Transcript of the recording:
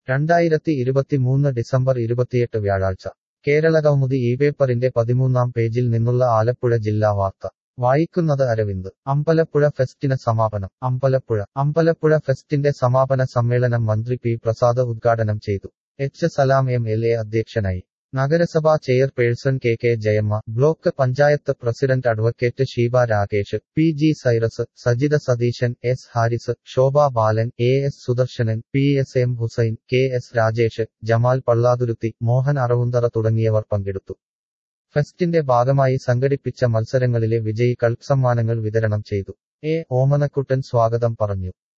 രണ്ടായിരത്തി ഇരുപത്തിമൂന്ന് ഡിസംബർ ഇരുപത്തിയെട്ട് വ്യാഴാഴ്ച കേരളകൗമുദി ഈ പേപ്പറിന്റെ പതിമൂന്നാം പേജിൽ നിന്നുള്ള ആലപ്പുഴ ജില്ലാ വാർത്ത വായിക്കുന്നത് അരവിന്ദ് അമ്പലപ്പുഴ ഫെസ്റ്റിന് സമാപനം അമ്പലപ്പുഴ അമ്പലപ്പുഴ ഫെസ്റ്റിന്റെ സമാപന സമ്മേളനം മന്ത്രി പി പ്രസാദ് ഉദ്ഘാടനം ചെയ്തു H Salam M L A അധ്യക്ഷനായി നഗരസഭാ chairperson K K Jayamma block panchayat president advocate Sheeba Rakesh P G Cyrus Sajitha Satheesan S Haris Shobha Balan A S Sudarsanan P S M Hussain K S Rajesh Jamal Pallathuruthy Mohan Aravunthara തുടങ്ങിയവർ പങ്കെടുത്തു ഫെസ്റ്റിന്റെ ഭാഗമായി സംഘടിപ്പിച്ച മത്സരങ്ങളിലെ വിജയികൾ സമ്മാനങ്ങൾ വിതരണം ചെയ്തു എ ഓമനക്കുട്ടൻ സ്വാഗതം പറഞ്ഞു